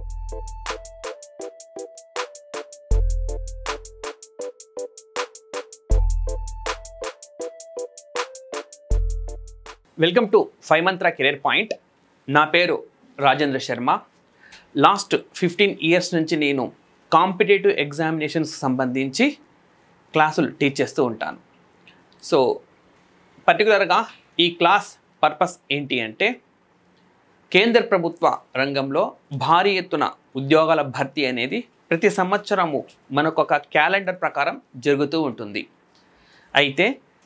welcome to five Mantra career point నా పేరు Rajendra Sharma last fifteen years నుంచి నేను కాంపిటేటివ్ ఎగ్జామినేషన్స్ సంబంధించి క్లాసులు టీచ్ చేస్తూ ఉంటాను సో పర్టికులర్గా ఈ క్లాస్ పర్పస్ ఏంటి అంటే కేంద్ర ప్రభుత్వ రంగంలో భారీ ఎత్తున ఉద్యోగాల భర్తీ అనేది ప్రతి సంవత్సరము మనకు ఒక క్యాలెండర్ ప్రకారం జరుగుతూ ఉంటుంది అయితే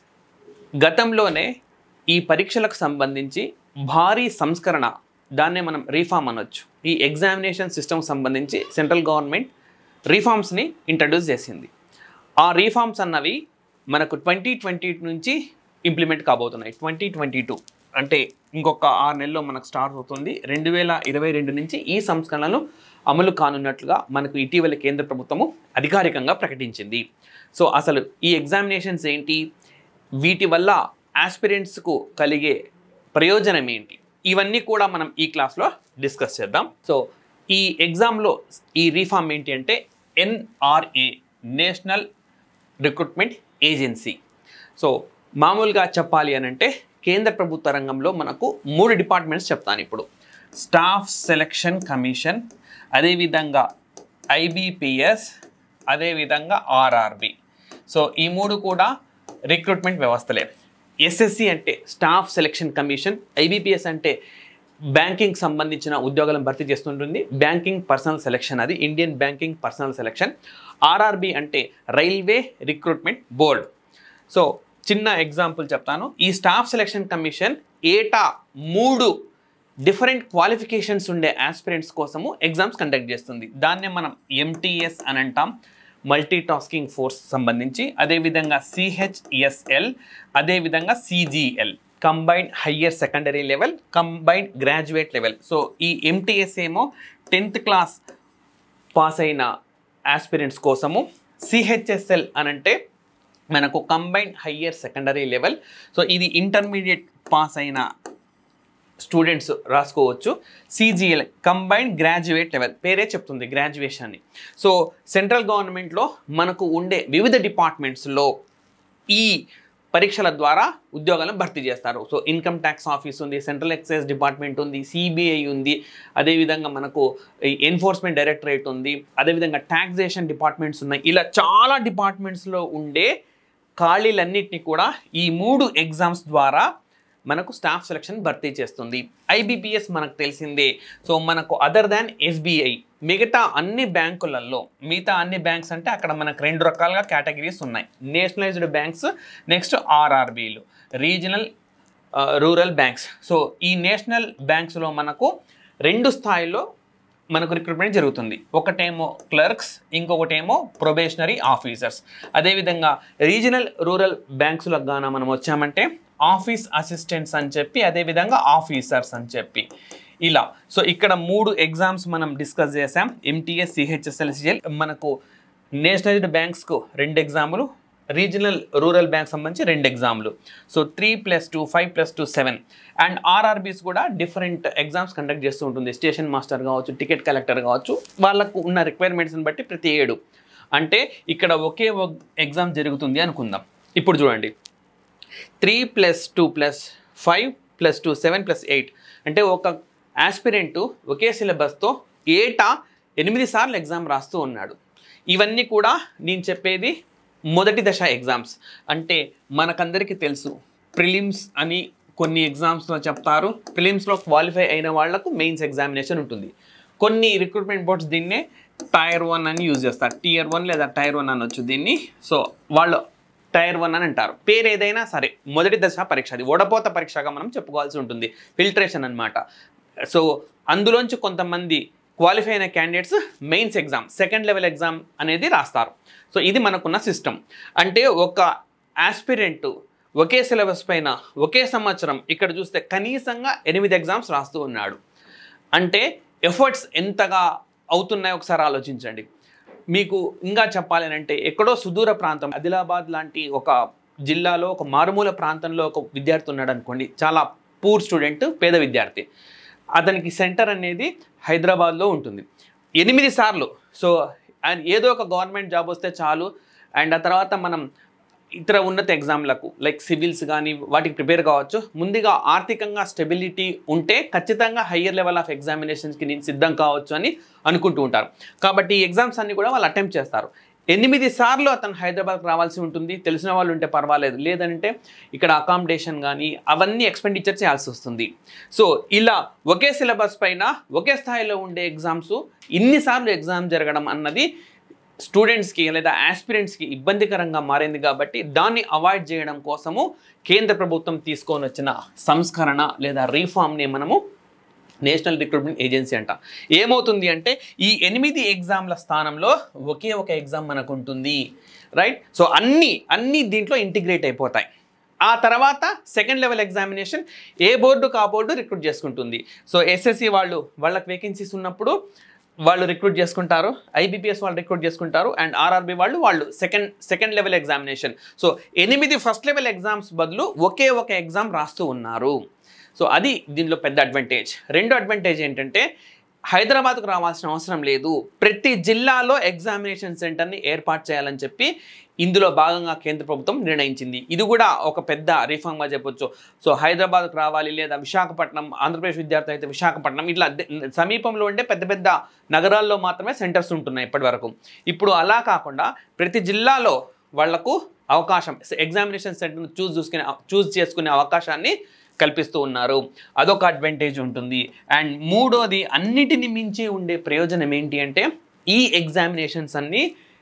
గతంలోనే ఈ పరీక్షలకు సంబంధించి భారీ సంస్కరణ దాన్నే మనం రీఫార్మ్ అనొచ్చు ఈ ఎగ్జామినేషన్ సిస్టమ్ సంబంధించి సెంట్రల్ గవర్నమెంట్ రీఫార్మ్స్ని ఇంట్రడ్యూస్ చేసింది ఆ రీఫార్మ్స్ అన్నవి మనకు ట్వంటీ ట్వంటీ నుంచి ఇంప్లిమెంట్ కాబోతున్నాయి ట్వంటీ ట్వంటీ టూ అంటే ఇంకొక ఆరు నెలల్లో మనకు స్టార్ట్ అవుతుంది రెండు వేల ఇరవై రెండు నుంచి ఈ సంస్కరణలు అమలు కానున్నట్లుగా మనకు ఇటీవల కేంద్ర ప్రభుత్వము అధికారికంగా ప్రకటించింది సో అసలు ఈ ఎగ్జామినేషన్స్ ఏంటి వీటి వల్ల ఆస్పిరెంట్స్కు కలిగే ప్రయోజనం ఏంటి ఇవన్నీ కూడా మనం ఈ క్లాస్లో డిస్కస్ చేద్దాం సో ఈ ఎగ్జామ్లో ఈ రీఫార్మ్ ఏంటి అంటే NRA national recruitment agency so మామూలుగా చెప్పాలి అని అంటే కేంద్ర ప్రభుత్వ రంగంలో మనకు మూడు డిపార్ట్మెంట్స్ చెప్తాను ఇప్పుడు స్టాఫ్ సెలక్షన్ కమిషన్ అదేవిధంగా ఐబిపిఎస్ అదేవిధంగా ఆర్ఆర్బి సో ఈ మూడు కూడా రిక్రూట్మెంట్ వ్యవస్థలే ఎస్ఎస్సి అంటే స్టాఫ్ సెలక్షన్ కమిషన్ ఐబిపిఎస్ అంటే బ్యాంకింగ్ సంబంధించిన ఉద్యోగాలను భర్తీ చేస్తుంటుంది బ్యాంకింగ్ పర్సనల్ సెలక్షన్ అది Indian banking personnel selection RRB అంటే రైల్వే రిక్రూట్మెంట్ బోర్డ్ సో చిన్న ఎగ్జాంపుల్ చెప్తాను ఈ స్టాఫ్ సెలక్షన్ కమిషన్ ఏటా మూడు డిఫరెంట్ క్వాలిఫికేషన్స్ ఉండే ఆస్పిరెంట్స్ కోసము ఎగ్జామ్స్ కండక్ట్ చేస్తుంది దాన్నే మనం ఎంటీఎస్ అని అంటాం మల్టీ టాస్కింగ్ ఫోర్స్ సంబంధించి అదేవిధంగా సిహెచ్ఎస్ఎల్ అదేవిధంగా CGL combined higher secondary level combined graduate level so ఈ ఎంటీఎస్ ఏమో టెన్త్ క్లాస్ పాస్ అయిన ఆస్పిరెంట్స్ కోసము సిహెచ్ఎస్ఎల్ అనంటే మనకు combined higher secondary level so ఇది ఇంటర్మీడియట్ పాస్ అయిన స్టూడెంట్స్ రాసుకోవచ్చు సిజిఎల్ కంబైన్డ్ గ్రాడ్యుయేట్ లెవెల్ పేరే చెప్తుంది గ్రాడ్యుయేషన్ని సో సెంట్రల్ గవర్నమెంట్లో మనకు ఉండే వివిధ డిపార్ట్మెంట్స్లో ఈ పరీక్షల ద్వారా ఉద్యోగాలను భర్తీ చేస్తారు సో ఇన్కమ్ ట్యాక్స్ ఆఫీస్ ఉంది సెంట్రల్ ఎక్సైజ్ డిపార్ట్మెంట్ ఉంది సిబిఐ ఉంది అదేవిధంగా మనకు ఎన్ఫోర్స్మెంట్ డైరెక్టరేట్ ఉంది అదేవిధంగా ట్యాక్సేషన్ డిపార్ట్మెంట్స్ ఉన్నాయి ఇలా చాలా డిపార్ట్మెంట్స్లో ఉండే ఖాళీలన్నింటినీ కూడా ఈ మూడు ఎగ్జామ్స్ ద్వారా మనకు స్టాఫ్ సెలక్షన్ భర్తీ చేస్తుంది ఐబిపిఎస్ మనకు తెలిసిందే సో మనకు అదర్ దాన్ ఎస్బీఐ మిగతా అన్ని బ్యాంకులలో మిగతా అన్ని బ్యాంక్స్ అంటే అక్కడ మనకు రెండు రకాలుగా కేటగిరీస్ ఉన్నాయి నేషనలైజ్డ్ బ్యాంక్స్ నెక్స్ట్ ఆర్ఆర్బీలు రీజనల్ రూరల్ బ్యాంక్స్ సో ఈ నేషనల్ బ్యాంక్స్లో మనకు రెండు స్థాయిలో మనకు రిక్రూట్మెంట్ జరుగుతుంది ఒకటేమో క్లర్క్స్ ఇంకొకటేమో ప్రొబేషనరీ ఆఫీసర్స్ అదేవిధంగా రీజనల్ రూరల్ బ్యాంక్స్లకు గాన మనం వచ్చామంటే ఆఫీస్ అసిస్టెంట్స్ అని చెప్పి అదేవిధంగా ఆఫీసర్స్ అని చెప్పి ఇలా సో ఇక్కడ మూడు ఎగ్జామ్స్ మనం డిస్కస్ చేసాం ఎంటీఎస్ సిహెచ్ఎస్ఎల్సిఎల్ మనకు నేషనలైజ్డ్ బ్యాంక్స్కు రెండు ఎగ్జాములు రీజనల్ రూరల్ బ్యాంక్ సంబంధించి రెండు ఎగ్జామ్లు so three plus two five plus two seven and RRBs కూడా డిఫరెంట్ ఎగ్జామ్స్ కండక్ట్ చేస్తూ ఉంటుంది స్టేషన్ మాస్టర్ కావచ్చు టికెట్ కలెక్టర్ కావచ్చు వాళ్ళకు ఉన్న రిక్వైర్మెంట్స్ని బట్టి ప్రతి ఏడు అంటే ఇక్కడ ఒకే ఒక ఎగ్జామ్ జరుగుతుంది అనుకుందాం ఇప్పుడు చూడండి three plus two plus five plus two seven plus eight అంటే ఒక ఆస్పిరెంటు ఒకే సిలబస్తో ఏటా ఎనిమిది సార్లు ఎగ్జామ్ రాస్తూ ఉన్నాడు ఇవన్నీ కూడా నేను చెప్పేది మొదటి దశ ఎగ్జామ్స్ అంటే మనకందరికీ తెలుసు ప్రిలిమ్స్ అని కొన్ని ఎగ్జామ్స్లో చెప్తారు ప్రిలిమ్స్లో క్వాలిఫై అయిన వాళ్లకు మెయిన్స్ ఎగ్జామినేషన్ ఉంటుంది కొన్ని రిక్రూట్మెంట్ బోర్డ్స్ దీన్నే టైర్ వన్ అని యూజ్ చేస్తారు టియర్ వన్ లేదా టైర్ వన్ అనొచ్చు దీన్ని సో వాళ్ళు టైర్ వన్ అని అంటారు పేరు ఏదైనా సరే మొదటి దశ పరీక్ష అది ఓడపోత పరీక్షగా మనం చెప్పుకోవాల్సి ఉంటుంది ఫిల్టరేషన్ అన్నమాట సో అందులోంచి కొంతమంది క్వాలిఫై అయిన candidates mains exam second level exam అనేది రాస్తారు సో ఇది మనకున్న సిస్టమ్ అంటే ఒక ఆస్పిరెంట్ ఒకే సిలబస్ పైన ఒకే సంవత్సరం ఇక్కడ చూస్తే కనీసంగా ఎనిమిది ఎగ్జామ్స్ రాస్తూ ఉన్నాడు అంటే ఎఫర్ట్స్ ఎంతగా అవుతున్నాయో ఒకసారి ఆలోచించండి మీకు ఇంకా చెప్పాలి అని అంటే ఎక్కడో సుదూర ప్రాంతం ఆదిలాబాద్ లాంటి ఒక జిల్లాలో ఒక మారుమూల ప్రాంతంలో ఒక విద్యార్థి ఉన్నాడు అనుకోండి చాలా పూర్ స్టూడెంట్ పేద విద్యార్థి అతనికి సెంటర్ అనేది హైదరాబాద్లో ఉంటుంది ఎనిమిది సార్లు సో అండ్ ఏదో ఒక గవర్నమెంట్ జాబ్ వస్తే చాలు అండ్ ఆ తర్వాత మనం ఇతర ఉన్నత ఎగ్జామ్లకు లైక్ సివిల్స్ కానీ వాటికి ప్రిపేర్ కావచ్చు ముందుగా ఆర్థికంగా స్టెబిలిటీ ఉంటే ఖచ్చితంగా హయ్యర్ లెవెల్ ఆఫ్ ఎగ్జామినేషన్స్కి నేను సిద్ధం కావచ్చు అని అనుకుంటూ ఉంటారు కాబట్టి ఈ ఎగ్జామ్స్ అన్ని కూడా వాళ్ళు అటెంప్ట్ చేస్తారు ఎనిమిది సార్లు అతను హైదరాబాద్కి రావాల్సి ఉంటుంది తెలిసిన వాళ్ళు ఉంటే పర్వాలేదు లేదంటే ఇక్కడ అకామిడేషన్ కానీ అవన్నీ ఎక్స్పెండిచర్ చేయాల్సి వస్తుంది సో ఇలా ఒకే సిలబస్ పైన ఒకే స్థాయిలో ఉండే ఎగ్జామ్స్ ఇన్నిసార్లు ఎగ్జామ్ జరగడం అన్నది స్టూడెంట్స్కి లేదా ఆస్పిరెంట్స్కి ఇబ్బందికరంగా మారింది కాబట్టి దాన్ని అవాయిడ్ చేయడం కోసము కేంద్ర ప్రభుత్వం తీసుకొని వచ్చిన సంస్కరణ లేదా రీఫామ్ని మనము నేషనల్ రిక్రూట్మెంట్ ఏజెన్సీ అంట ఏమవుతుంది అంటే ఈ ఎనిమిది ఎగ్జామ్ల స్థానంలో ఒకే ఒక ఎగ్జామ్ మనకు ఉంటుంది రైట్ సో అన్ని అన్ని దీంట్లో ఇంటిగ్రేట్ అయిపోతాయి ఆ తర్వాత సెకండ్ లెవెల్ ఎగ్జామినేషన్ ఏ బోర్డు కా బోర్డు రిక్రూట్ చేసుకుంటుంది సో ఎస్ఎస్సి వాళ్ళు వాళ్ళకి వేకెన్సీస్ ఉన్నప్పుడు వాళ్ళు రిక్రూట్ చేసుకుంటారు ఐబీపీఎస్ వాళ్ళు రిక్రూట్ చేసుకుంటారు అండ్ ఆర్ఆర్బి వాళ్ళు వాళ్ళు second second level examination so ఎనిమిది ఫస్ట్ లెవెల్ ఎగ్జామ్స్ బదులు ఒకే ఒక ఎగ్జామ్ రాస్తూ ఉన్నారు సో అది దీనిలో పెద్ద అడ్వాంటేజ్ రెండో అడ్వాంటేజ్ ఏంటంటే హైదరాబాద్కు రావాల్సిన అవసరం లేదు ప్రతి జిల్లాలో ఎగ్జామినేషన్ సెంటర్ని ఏర్పాటు చేయాలని చెప్పి ఇందులో భాగంగా కేంద్ర ప్రభుత్వం నిర్ణయించింది ఇది కూడా ఒక పెద్ద రిఫార్మ్గా చెప్పొచ్చు సో హైదరాబాద్కు రావాలి లేదా విశాఖపట్నం ఆంధ్రప్రదేశ్ విద్యార్థి అయితే విశాఖపట్నం ఇట్లా ద- సమీపంలో ఉండే పెద్ద పెద్ద నగరాల్లో మాత్రమే సెంటర్స్ ఉంటున్నాయి ఇప్పటి వరకు ఇప్పుడు అలా కాకుండా ప్రతి జిల్లాలో వాళ్లకు అవకాశం ఎగ్జామినేషన్ సెంటర్ను చూస్ చూసుకునే చూస్ చేసుకునే అవకాశాన్ని కల్పిస్తూ ఉన్నారు అదొక అడ్వాంటేజ్ ఉంటుంది అండ్ మూడోది అన్నిటిని మించి ఉండే ప్రయోజనం ఏంటి అంటే ఈ ఎగ్జామినేషన్స్ అన్నీ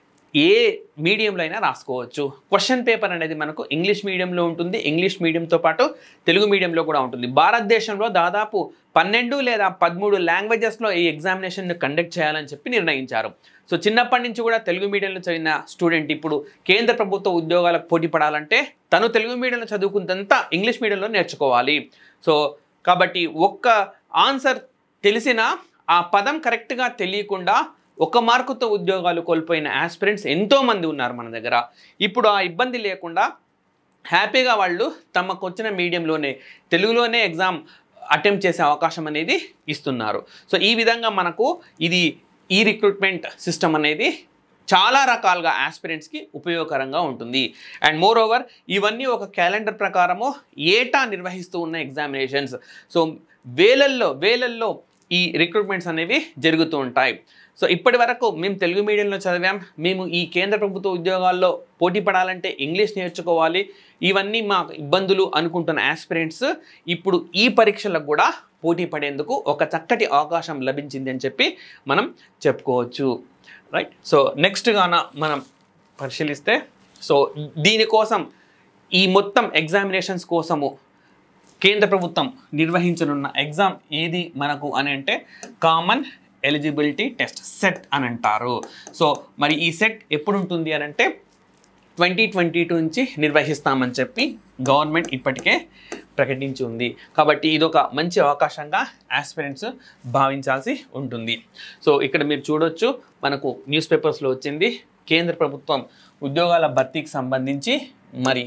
ఏ మీడియంలో అయినా రాసుకోవచ్చు క్వశ్చన్ పేపర్ అనేది మనకు ఇంగ్లీష్ మీడియంలో ఉంటుంది ఇంగ్లీష్ మీడియంతో పాటు తెలుగు మీడియంలో కూడా ఉంటుంది భారతదేశంలో దాదాపు పన్నెండు లేదా పదమూడు లాంగ్వేజెస్లో ఈ ఎగ్జామినేషన్ను కండక్ట్ చేయాలని చెప్పి నిర్ణయించారు సో చిన్నప్పటి నుంచి కూడా తెలుగు మీడియంలో చదివిన స్టూడెంట్ ఇప్పుడు కేంద్ర ప్రభుత్వ ఉద్యోగాలకు పోటీ పడాలంటే తను తెలుగు మీడియంలో చదువుకున్నంత ఇంగ్లీష్ మీడియంలో నేర్చుకోవాలి సో కాబట్టి ఒక్క ఆన్సర్ తెలిసినా ఆ పదం కరెక్ట్గా తెలియకుండా ఒక మార్కుతో ఉద్యోగాలు కోల్పోయిన ఆస్పిరెంట్స్ ఎంతోమంది ఉన్నారు మన దగ్గర ఇప్పుడు ఆ ఇబ్బంది లేకుండా హ్యాపీగా వాళ్ళు తమకు వచ్చిన మీడియంలోనే తెలుగులోనే ఎగ్జామ్ అటెంప్ట్ చేసే అవకాశం అనేది ఇస్తున్నారు సో ఈ విధంగా మనకు ఇది ఈ రిక్రూట్మెంట్ సిస్టమ్ అనేది చాలా రకాలుగా ఆస్పిరెంట్స్కి ఉపయోగకరంగా ఉంటుంది అండ్ మోర్ ఓవర్ ఇవన్నీ ఒక క్యాలెండర్ ప్రకారము ఏటా నిర్వహిస్తూ ఉన్న ఎగ్జామినేషన్స్ సో వేలల్లో వేలల్లో ఈ రిక్రూట్మెంట్స్ అనేవి జరుగుతూ ఉంటాయి సో ఇప్పటి వరకు మేము తెలుగు మీడియంలో చదివాం మేము ఈ కేంద్ర ప్రభుత్వ ఉద్యోగాల్లో పోటీ పడాలంటే ఇంగ్లీష్ నేర్చుకోవాలి ఇవన్నీ మా ఇబ్బందులు అనుకుంటున్న ఆస్పిరెంట్స్ ఇప్పుడు ఈ పరీక్షలకు కూడా పోటీ పడేందుకు ఒక చక్కటి అవకాశం లభించింది అని చెప్పి మనం చెప్పుకోవచ్చు రైట్ సో నెక్స్ట్ గాన మనం పరిశీలిస్తే సో దీనికోసం ఈ మొత్తం ఎగ్జామినేషన్స్ కోసము కేంద్ర ప్రభుత్వం నిర్వహించనున్న ఎగ్జామ్ ఏది మనకు అని అంటే కామన్ ఎలిజిబిలిటీ టెస్ట్ సెట్ అని అంటారు సో మరి ఈ సెట్ ఎప్పుడు ఉంటుంది అని అంటే ట్వంటీ ట్వంటీ టూ నుంచి నిర్వహిస్తామని చెప్పి గవర్నమెంట్ ఇప్పటికే ప్రకటించి ఉంది కాబట్టి ఇదొక మంచి అవకాశంగా ఆస్పిరెంట్స్ భావించాల్సి ఉంటుంది సో ఇక్కడ మీరు చూడొచ్చు మనకు న్యూస్ పేపర్స్లో వచ్చింది కేంద్ర ప్రభుత్వం ఉద్యోగాల భర్తీకి సంబంధించి మరి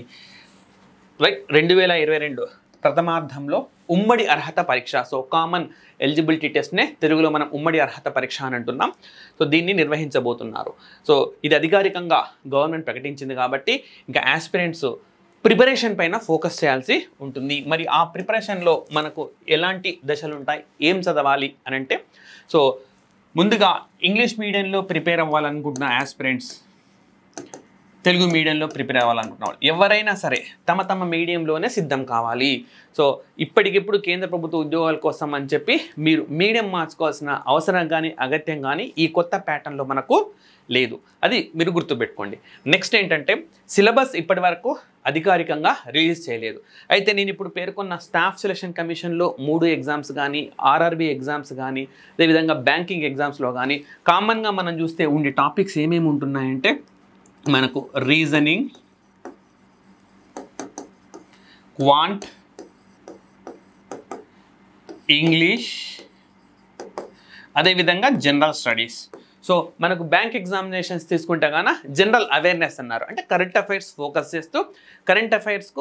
రైట్ రెండు వేల ఇరవై రెండు ప్రథమార్థంలో ఉమ్మడి అర్హత పరీక్ష సో కామన్ ఎలిజిబిలిటీ టెస్ట్నే తెలుగులో మనం ఉమ్మడి అర్హత పరీక్ష అని అంటున్నాం సో దీన్ని నిర్వహించబోతున్నారు సో ఇది అధికారికంగా గవర్నమెంట్ ప్రకటించింది కాబట్టి ఇంకా ఆస్పిరెంట్స్ ప్రిపరేషన్ పైన ఫోకస్ చేయాల్సి ఉంటుంది మరి ఆ ప్రిపరేషన్లో మనకు ఎలాంటి దశలు ఉంటాయి ఏం చదవాలి అని అంటే సో ముందుగా ఇంగ్లీష్ మీడియంలో ప్రిపేర్ అవ్వాలనుకుంటున్న ఆస్పిరెంట్స్ తెలుగు మీడియంలో ప్రిపేర్ అవ్వాలనుకుంటున్న వాళ్ళు ఎవరైనా సరే తమ తమ మీడియంలోనే సిద్ధం కావాలి సో ఇప్పటికిప్పుడు కేంద్ర ప్రభుత్వ ఉద్యోగాల కోసం అని చెప్పి మీరు మీడియం మార్చుకోవాల్సిన అవసరం కానీ అగత్యం కానీ ఈ కొత్త ప్యాటర్న్లో మనకు లేదు అది మీరు గుర్తుపెట్టుకోండి నెక్స్ట్ ఏంటంటే సిలబస్ ఇప్పటి వరకు అధికారికంగా రిలీజ్ చేయలేదు అయితే నేను ఇప్పుడు పేర్కొన్న స్టాఫ్ సెలక్షన్ కమిషన్లో మూడు ఎగ్జామ్స్ కానీ ఆర్ఆర్బి ఎగ్జామ్స్ కానీ అదేవిధంగా బ్యాంకింగ్ ఎగ్జామ్స్లో కానీ కామన్గా మనం చూస్తే ఉండే టాపిక్స్ ఏమేమి ఉంటున్నాయంటే మనకు రీజనింగ్ క్వాంట్ ఇంగ్లీష్ అదేవిధంగా జనరల్ స్టడీస్ సో మనకు బ్యాంక్ ఎగ్జామినేషన్స్ తీసుకుంటే గాన జనరల్ అవేర్నెస్ అన్నారు అంటే కరెంట్ అఫైర్స్ ఫోకస్ చేస్తూ కరెంట్ అఫైర్స్కు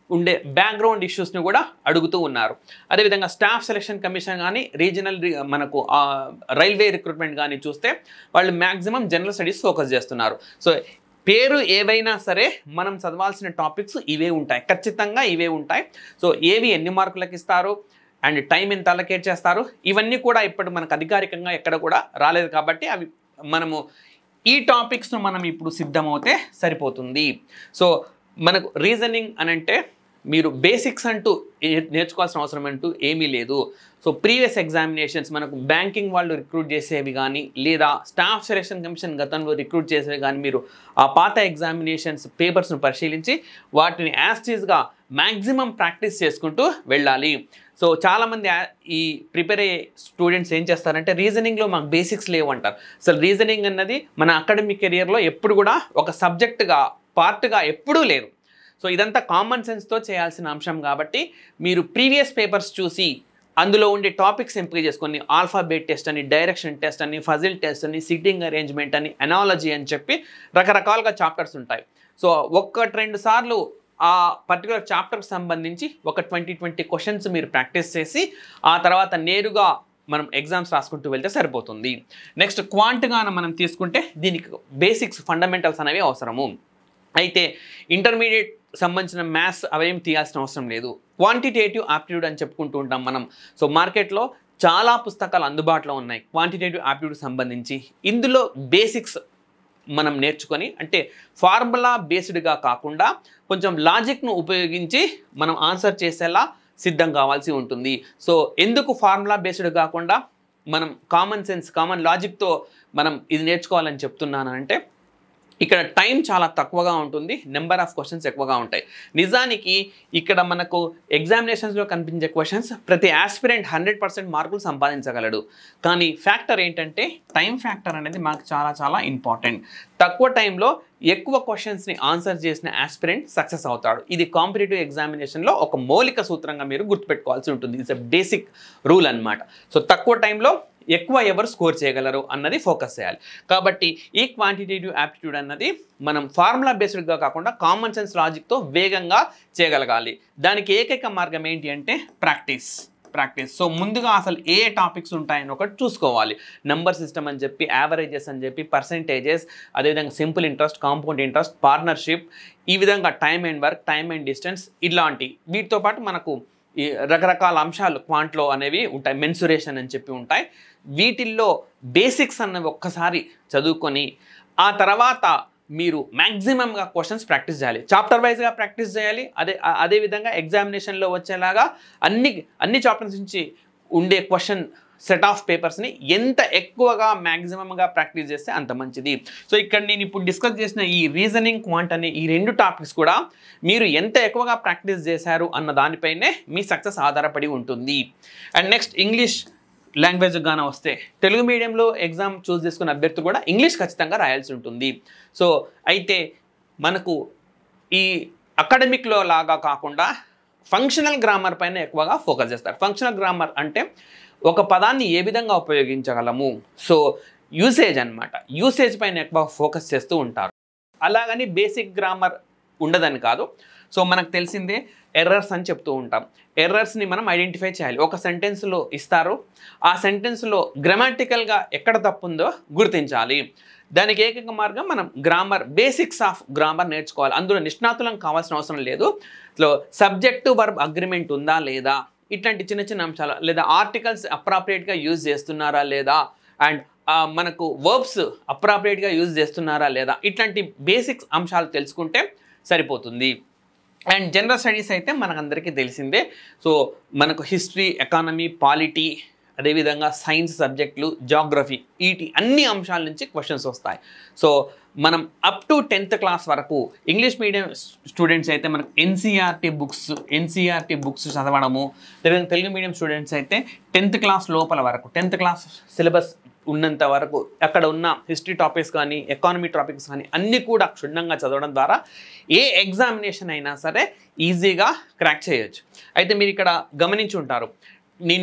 ఉండే బ్యాక్గ్రౌండ్ ఇష్యూస్ని కూడా అడుగుతూ ఉన్నారు అదేవిధంగా స్టాఫ్ సెలక్షన్ కమిషన్ కానీ రీజనల్ రి- మనకు ఆ, రైల్వే రిక్రూట్మెంట్ కానీ చూస్తే వాళ్ళు మ్యాక్సిమం జనరల్ స్టడీస్ ఫోకస్ చేస్తున్నారు సో పేరు ఏవైనా సరే మనం చదవాల్సిన టాపిక్స్ ఇవే ఉంటాయి ఖచ్చితంగా ఇవే ఉంటాయి సో ఏవి ఎన్ని మార్కులకు ఇస్తారు అండ్ టైం ఎంత అలకేట్ చేస్తారు ఇవన్నీ కూడా ఇప్పుడు మనకు అధికారికంగా ఎక్కడ కూడా రాలేదు కాబట్టి అవి మనము ఈ టాపిక్స్ను మనం ఇప్పుడు సిద్ధమవుతే సరిపోతుంది సో మనకు రీజనింగ్ అని అంటే మీరు బేసిక్స్ అంటూ ఏ- నేర్చుకోవాల్సిన అవసరం అంటూ ఏమీ లేదు సో ప్రీవియస్ ఎగ్జామినేషన్స్ మనకు బ్యాంకింగ్ వాళ్ళు రిక్రూట్ చేసేవి కానీ లేదా స్టాఫ్ సెలక్షన్ కమిషన్ గతంలో రిక్రూట్ చేసేవి కానీ మీరు ఆ పాత ఎగ్జామినేషన్స్ పేపర్స్ను పరిశీలించి వాటిని యాస్టీస్గా మ్యాక్సిమం ప్రాక్టీస్ చేసుకుంటూ వెళ్ళాలి సో చాలామంది ఆ- ఈ ప్రిపేర్ అయ్యే స్టూడెంట్స్ ఏం చేస్తారంటే రీజనింగ్లో మాకు బేసిక్స్ లేవు అంటారు అసలు రీజనింగ్ అన్నది మన అకాడమిక్ కెరియర్లో ఎప్పుడు కూడా ఒక సబ్జెక్టుగా పార్ట్గా ఎప్పుడూ లేదు సో ఇదంతా కామన్ సెన్స్తో చేయాల్సిన అంశం కాబట్టి మీరు ప్రీవియస్ పేపర్స్ చూసి అందులో ఉండే టాపిక్స్ ఎంపిక చేసుకొని ఆల్ఫాబెట్ టెస్ట్ అని డైరెక్షన్ టెస్ట్ అని ఫజిల్ టెస్ట్ అని సిట్టింగ్ అరేంజ్మెంట్ అని అనాలజీ అని చెప్పి రకరకాలుగా చాప్టర్స్ ఉంటాయి సో ఒక్కటి రెండు సార్లు ఆ పర్టికులర్ చాప్టర్కి సంబంధించి ఒక ట్వంటీ ట్వంటీ క్వశ్చన్స్ మీరు ప్రాక్టీస్ చేసి ఆ తర్వాత నేరుగా మనం ఎగ్జామ్స్ రాసుకుంటూ వెళ్తే సరిపోతుంది నెక్స్ట్ క్వాంట్గా మనం తీసుకుంటే దీనికి బేసిక్స్ ఫండమెంటల్స్ అనేవి అవసరము అయితే ఇంటర్మీడియట్ సంబంధించిన మ్యాథ్స్ అవేం తీయాల్సిన అవసరం లేదు క్వాంటిటేటివ్ ఆప్టిట్యూడ్ అని చెప్పుకుంటూ ఉంటాం మనం సో మార్కెట్లో చాలా పుస్తకాలు అందుబాటులో ఉన్నాయి క్వాంటిటేటివ్ ఆప్టిట్యూడ్ సంబంధించి ఇందులో బేసిక్స్ మనం నేర్చుకొని అంటే ఫార్ములా బేస్డ్గా కాకుండా కొంచెం లాజిక్ను ఉపయోగించి మనం ఆన్సర్ చేసేలా సిద్ధం కావాల్సి ఉంటుంది సో ఎందుకు ఫార్ములా బేస్డ్ కాకుండా మనం కామన్ సెన్స్ కామన్ లాజిక్తో మనం ఇది నేర్చుకోవాలని చెప్తున్నాను అంటే ఇక్కడ టైం చాలా తక్కువగా ఉంటుంది నెంబర్ ఆఫ్ క్వశ్చన్స్ ఎక్కువగా ఉంటాయి నిజానికి ఇక్కడ మనకు ఎగ్జామినేషన్స్లో కనిపించే క్వశ్చన్స్ ప్రతి ఆస్పిరెంట్ హండ్రెడ్ పర్సెంట్ మార్కులు సంపాదించగలడు కానీ ఫ్యాక్టర్ ఏంటంటే టైం ఫ్యాక్టర్ అనేది మాకు చాలా చాలా ఇంపార్టెంట్ తక్కువ టైంలో ఎక్కువ క్వశ్చన్స్ని ఆన్సర్ చేసిన ఆస్పిరెంట్ సక్సెస్ అవుతాడు ఇది కాంపిటేటివ్ ఎగ్జామినేషన్లో ఒక మౌలిక సూత్రంగా మీరు గుర్తుపెట్టుకోవాల్సి ఉంటుంది ఇట్స్ ఎ బేసిక్ రూల్ అన్నమాట సో తక్కువ టైంలో ఎక్కువ ఎవరు స్కోర్ చేయగలరు అన్నది ఫోకస్ చేయాలి కాబట్టి ఈ క్వాంటిటేటివ్ యాప్టిట్యూడ్ అన్నది మనం ఫార్ములా బేస్డ్గా కాకుండా కామన్ సెన్స్ లాజిక్తో వేగంగా చేయగలగాలి దానికి ఏకైక మార్గం ఏంటి అంటే ప్రాక్టీస్ ప్రాక్టీస్ సో ముందుగా అసలు ఏ టాపిక్స్ ఉంటాయని ఒకటి చూసుకోవాలి నంబర్ సిస్టమ్ అని చెప్పి యావరేజెస్ అని చెప్పి పర్సంటేజెస్ అదేవిధంగా simple interest compound interest partnership ఈ విధంగా time and work time and distance ఇలాంటి వీటితో పాటు మనకు ఈ రకరకాల అంశాలు క్వాంట్లో అనేవి ఉంటాయి మెన్సురేషన్ అని చెప్పి ఉంటాయి వీటిల్లో బేసిక్స్ అన్నవి ఒక్కసారి చదువుకొని ఆ తర్వాత మీరు మ్యాక్సిమంగా క్వశ్చన్స్ ప్రాక్టీస్ చేయాలి చాప్టర్ వైజ్గా ప్రాక్టీస్ చేయాలి అదే ఆ- అదే విధంగా ఎగ్జామినేషన్లో వచ్చేలాగా అన్ని అన్ని చాప్టర్స్ నుంచి ఉండే క్వశ్చన్ సెట్ ఆఫ్ పేపర్స్ని ఎంత ఎక్కువగా మ్యాక్సిమంగా ప్రాక్టీస్ చేస్తే అంత మంచిది సో ఇక్కడ నేను ఇప్పుడు డిస్కస్ చేసిన ఈ రీజనింగ్ క్వాంట్ అనే ఈ రెండు టాపిక్స్ కూడా మీరు ఎంత ఎక్కువగా ప్రాక్టీస్ చేశారు అన్న దానిపైనే మీ సక్సెస్ ఆధారపడి ఉంటుంది అండ్ నెక్స్ట్ ఇంగ్లీష్ లాంగ్వేజ్ గాన వస్తే తెలుగు మీడియంలో ఎగ్జామ్ చూస్ చేసుకున్న అభ్యర్థి కూడా ఇంగ్లీష్ ఖచ్చితంగా రాయాల్సి ఉంటుంది సో అయితే మనకు ఈ అకాడమిక్లో లాగా కాకుండా ఫంక్షనల్ గ్రామర్ పైన ఎక్కువగా ఫోకస్ చేస్తారు ఫంక్షనల్ గ్రామర్ అంటే ఒక పదాన్ని ఏ విధంగా ఉపయోగించగలము సో యూసేజ్ అన్నమాట యూసేజ్ పైన ఎక్కువ ఫోకస్ చేస్తూ ఉంటారు అలాగని బేసిక్ గ్రామర్ ఉండదని కాదు సో మనకు తెలిసిందే ఎర్రర్స్ అని చెప్తూ ఉంటాం ఎర్రర్స్ని మనం ఐడెంటిఫై చేయాలి ఒక సెంటెన్స్లో ఇస్తారు ఆ సెంటెన్స్లో గ్రామాటికల్గా ఎక్కడ తప్పు ఉందో గుర్తించాలి దానికి ఏకైక మార్గం మనం గ్రామర్ బేసిక్స్ ఆఫ్ గ్రామర్ నేర్చుకోవాలి అందులో నిష్ణాతులం కావాల్సిన అవసరం లేదు సో సబ్జెక్టు వర్బ్ అగ్రిమెంట్ ఉందా లేదా ఇట్లాంటి చిన్న చిన్న అంశాలు లేదా ఆర్టికల్స్ అప్రాప్రియేట్గా యూజ్ చేస్తున్నారా లేదా అండ్ మనకు వర్బ్స్ అప్రాప్రియేట్గా యూజ్ చేస్తున్నారా లేదా ఇట్లాంటి బేసిక్స్ అంశాలు తెలుసుకుంటే సరిపోతుంది అండ్ జనరల్ స్టడీస్ అయితే మనకందరికీ తెలిసిందే సో మనకు హిస్టరీ ఎకానమీ పాలిటీ అదేవిధంగా సైన్స్ సబ్జెక్టులు జాగ్రఫీ వీటి అన్ని అంశాల నుంచి క్వశ్చన్స్ వస్తాయి సో మనం అప్ టు టెన్త్ క్లాస్ వరకు ఇంగ్లీష్ మీడియం స్టూడెంట్స్ అయితే మనకు ఎన్సీఆర్టీ బుక్స్ ఎన్సీఆర్టీ బుక్స్ చదవడము లేదా తెలుగు మీడియం స్టూడెంట్స్ అయితే టెన్త్ క్లాస్ లోపల వరకు టెన్త్ క్లాస్ సిలబస్ ఉన్నంత వరకు అక్కడ ఉన్న హిస్టరీ టాపిక్స్ కానీ ఎకానమీ టాపిక్స్ కానీ అన్నీ కూడా క్షుణ్ణంగా చదవడం ద్వారా ఏ ఎగ్జామినేషన్ అయినా సరే ఈజీగా క్రాక్ చేయొచ్చు అయితే మీరు ఇక్కడ గమనించి ఉంటారు నేను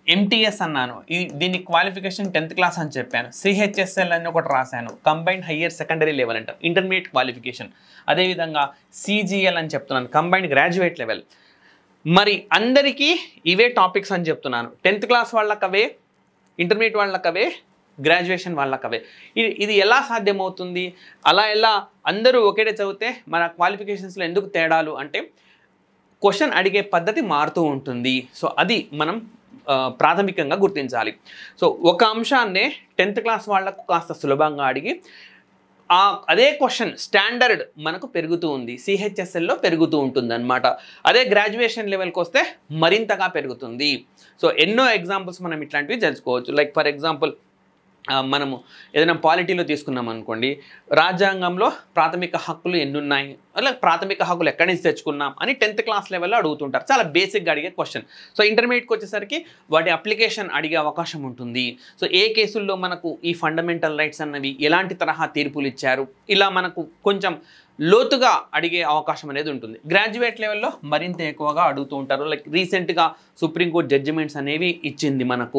ఎంటీఎస్ అన్నాను ఈ దీని క్వాలిఫికేషన్ టెన్త్ క్లాస్ అని చెప్పాను సిహెచ్ఎస్ఎల్ అని ఒకటి రాశాను కంబైన్డ్ హయ్యర్ సెకండరీ లెవెల్ అంటారు ఇంటర్మీడియట్ క్వాలిఫికేషన్ అదేవిధంగా సిజిఎల్ అని చెప్తున్నాను కంబైన్డ్ గ్రాడ్యుయేట్ లెవెల్ మరి అందరికీ ఇవే టాపిక్స్ అని చెప్తున్నాను టెన్త్ క్లాస్ వాళ్ళకి అవే ఇంటర్మీడియట్ వాళ్ళకి అవే గ్రాడ్యుయేషన్ వాళ్ళకి అవే ఇది ఇది ఎలా సాధ్యమవుతుంది అలా ఎలా అందరూ ఒకటే చదివితే మన క్వాలిఫికేషన్స్లో ఎందుకు తేడాలు అంటే క్వశ్చన్ అడిగే పద్ధతి మారుతూ ఉంటుంది సో అది మనం ఆ, ప్రాథమికంగా గుర్తించాలి సో ఒక అంశాన్నే టెన్త్ క్లాస్ వాళ్ళకు కాస్త సులభంగా అడిగి ఆ అదే క్వశ్చన్ స్టాండర్డ్ మనకు పెరుగుతూ ఉంది సిహెచ్ఎస్ఎల్లో పెరుగుతూ ఉంటుంది అనమాట అదే గ్రాడ్యుయేషన్ లెవెల్కి వస్తే మరింతగా పెరుగుతుంది సో ఎన్నో ఎగ్జాంపుల్స్ మనం ఇట్లాంటివి తెలుసుకోవచ్చు లైక్ ఫర్ ఎగ్జాంపుల్ ఆ, మనము ఏదైనా పాలిటీలో తీసుకున్నాం అనుకోండి రాజ్యాంగంలో ప్రాథమిక హక్కులు ఎన్ని ఉన్నాయి అలా ప్రాథమిక హక్కులు ఎక్కడి నుంచి తెచ్చుకున్నాం అని టెన్త్ క్లాస్ లెవెల్లో అడుగుతుంటారు చాలా బేసిక్గా అడిగే క్వశ్చన్ సో ఇంటర్మీడియట్కి వచ్చేసరికి వాటి అప్లికేషన్ అడిగే అవకాశం ఉంటుంది సో ఏ కేసుల్లో మనకు ఈ ఫండమెంటల్ రైట్స్ అన్నవి ఎలాంటి తరహా తీర్పులు ఇచ్చారు ఇలా మనకు కొంచెం లోతుగా అడిగే అవకాశం అనేది ఉంటుంది గ్రాడ్యుయేట్ లెవెల్లో మరింత ఎక్కువగా అడుగుతూ ఉంటారు లైక్ రీసెంట్గా సుప్రీంకోర్టు జడ్జిమెంట్స్ అనేవి ఇచ్చింది మనకు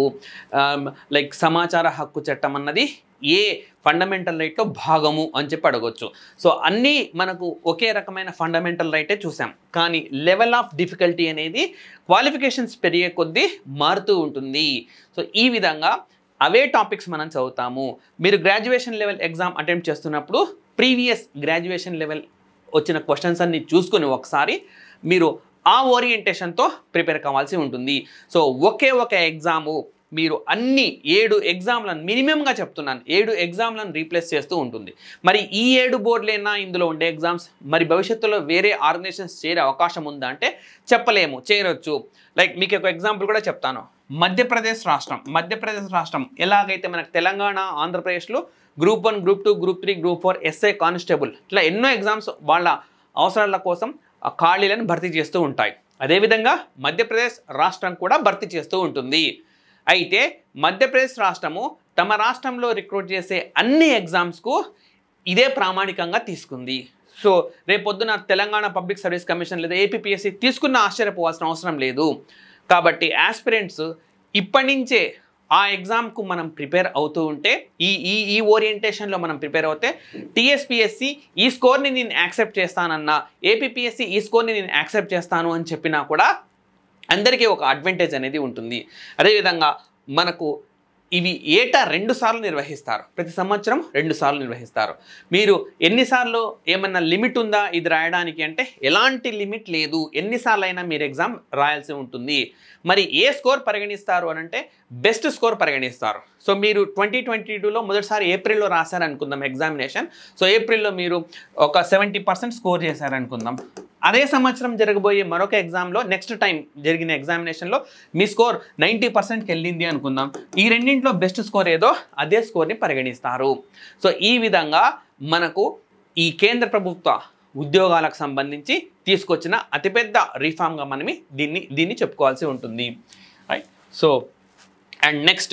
లైక్ సమాచార హక్కు చట్టం అన్నది ఏ ఫండమెంటల్ రైట్లో భాగము అని చెప్పి అడగొచ్చు సో అన్నీ మనకు ఒకే రకమైన ఫండమెంటల్ రైటే చూసాం కానీ లెవెల్ ఆఫ్ డిఫికల్టీ అనేది క్వాలిఫికేషన్స్ పెరిగే కొద్దీ మారుతూ ఉంటుంది సో ఈ విధంగా అవే టాపిక్స్ మనం చదువుతాము మీరు గ్రాడ్యుయేషన్ లెవెల్ ఎగ్జామ్ అటెంప్ట్ చేస్తున్నప్పుడు ప్రీవియస్ గ్రాడ్యుయేషన్ లెవెల్ వచ్చిన క్వశ్చన్స్ అన్ని చూసుకొని ఒకసారి మీరు ఆ ఓరియంటేషన్తో ప్రిపేర్ కావాల్సి ఉంటుంది సో ఒకే ఒక ఎగ్జాము మీరు అన్ని ఏడు ఎగ్జామ్లను మినిమంగా చెప్తున్నాను ఏడు ఎగ్జామ్లను రీప్లేస్ చేస్తూ ఉంటుంది మరి ఈ ఏడు బోర్డులేనా ఇందులో ఉండే ఎగ్జామ్స్ మరి భవిష్యత్తులో వేరే ఆర్గనైజేషన్స్ చేరే అవకాశం ఉందా అంటే చెప్పలేము చేరొచ్చు లైక్ మీకు ఒక ఎగ్జాంపుల్ కూడా చెప్తాను మధ్యప్రదేశ్ రాష్ట్రం మధ్యప్రదేశ్ రాష్ట్రం ఎలాగైతే మనకు తెలంగాణ ఆంధ్రప్రదేశ్లో group one group two group three group four SI constable ఇట్లా ఎన్నో ఎగ్జామ్స్ వాళ్ళ అవసరాల కోసం ఆ ఖాళీలను భర్తీ చేస్తూ ఉంటాయి అదేవిధంగా మధ్యప్రదేశ్ రాష్ట్రం కూడా భర్తీ చేస్తూ ఉంటుంది అయితే మధ్యప్రదేశ్ రాష్ట్రము తమ రాష్ట్రంలో రిక్రూట్ చేసే అన్ని ఎగ్జామ్స్కు ఇదే ప్రామాణికంగా తీసుకుంది సో రేపొద్దున తెలంగాణ పబ్లిక్ సర్వీస్ కమిషన్ లేదా ఏపీపీఎస్సీ తీసుకున్న ఆశ్చర్యపోవాల్సిన అవసరం లేదు కాబట్టి ఆస్పిరెంట్స్ ఇప్పటి నుంచే ఆ ఎగ్జామ్కు మనం ప్రిపేర్ అవుతూ ఉంటే ఈ ఈ ఈ ఓరియంటేషన్లో మనం ప్రిపేర్ అవుతే టీఎస్పిఎస్సి ఈ స్కోర్ని నేను యాక్సెప్ట్ చేస్తానన్నా ఏపీపీఎస్సి ఈ స్కోర్ని నేను యాక్సెప్ట్ చేస్తాను అని చెప్పినా కూడా అందరికీ ఒక అడ్వాంటేజ్ అనేది ఉంటుంది అదేవిధంగా మనకు ఇవి ఏటా రెండు సార్లు నిర్వహిస్తారు ప్రతి సంవత్సరం రెండు సార్లు నిర్వహిస్తారు మీరు ఎన్నిసార్లు ఏమన్నా లిమిట్ ఉందా ఇది రాయడానికి అంటే ఎలాంటి లిమిట్ లేదు ఎన్నిసార్లు అయినా మీరు ఎగ్జామ్ రాయాల్సి ఉంటుంది మరి ఏ స్కోర్ పరిగణిస్తారు అని అంటే బెస్ట్ స్కోర్ పరిగణిస్తారు సో మీరు ట్వంటీ ట్వంటీ టూలో మొదటిసారి ఏప్రిల్లో రాశారనుకుందాం ఎగ్జామినేషన్ సో ఏప్రిల్లో మీరు ఒక సెవెంటీ పర్సెంట్ స్కోర్ చేశారనుకుందాం అదే సంవత్సరం జరగబోయే మరొక ఎగ్జామ్లో నెక్స్ట్ టైం జరిగిన ఎగ్జామినేషన్లో మీ స్కోర్ నైంటీ పర్సెంట్కి వెళ్ళింది అనుకుందాం ఈ రెండింటిలో బెస్ట్ స్కోర్ ఏదో అదే స్కోర్ని పరిగణిస్తారు సో ఈ విధంగా మనకు ఈ కేంద్ర ప్రభుత్వ ఉద్యోగాలకు సంబంధించి తీసుకొచ్చిన అతిపెద్ద రిఫార్మ్గా మనమి దీన్ని దీన్ని చెప్పుకోవాల్సి ఉంటుంది రైట్ సో అండ్ నెక్స్ట్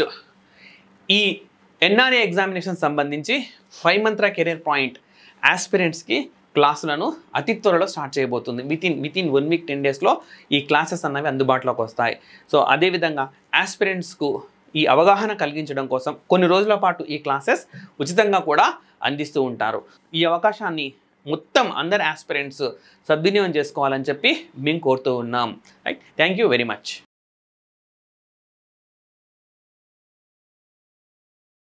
ఈ ఎన్ఆర్ఏ ఎగ్జామినేషన్ సంబంధించి ఫైవ్ మంత్ర కెరీర్ పాయింట్ ఆస్పిరెంట్స్కి క్లాసులను అతి త్వరలో స్టార్ట్ చేయబోతుంది within within one week ten డేస్లో ఈ క్లాసెస్ అన్నవి అందుబాటులోకి వస్తాయి సో అదేవిధంగా ఆస్పిరెంట్స్కు ఈ అవగాహన కలిగించడం కోసం కొన్ని రోజుల పాటు ఈ క్లాసెస్ ఉచితంగా కూడా అందిస్తూ ఉంటారు ఈ అవకాశాన్ని మొత్తం అందరు ఆస్పిరెంట్స్ సద్వినియోగం చేసుకోవాలని చెప్పి మేము కోరుతూ ఉన్నాం right thank you very much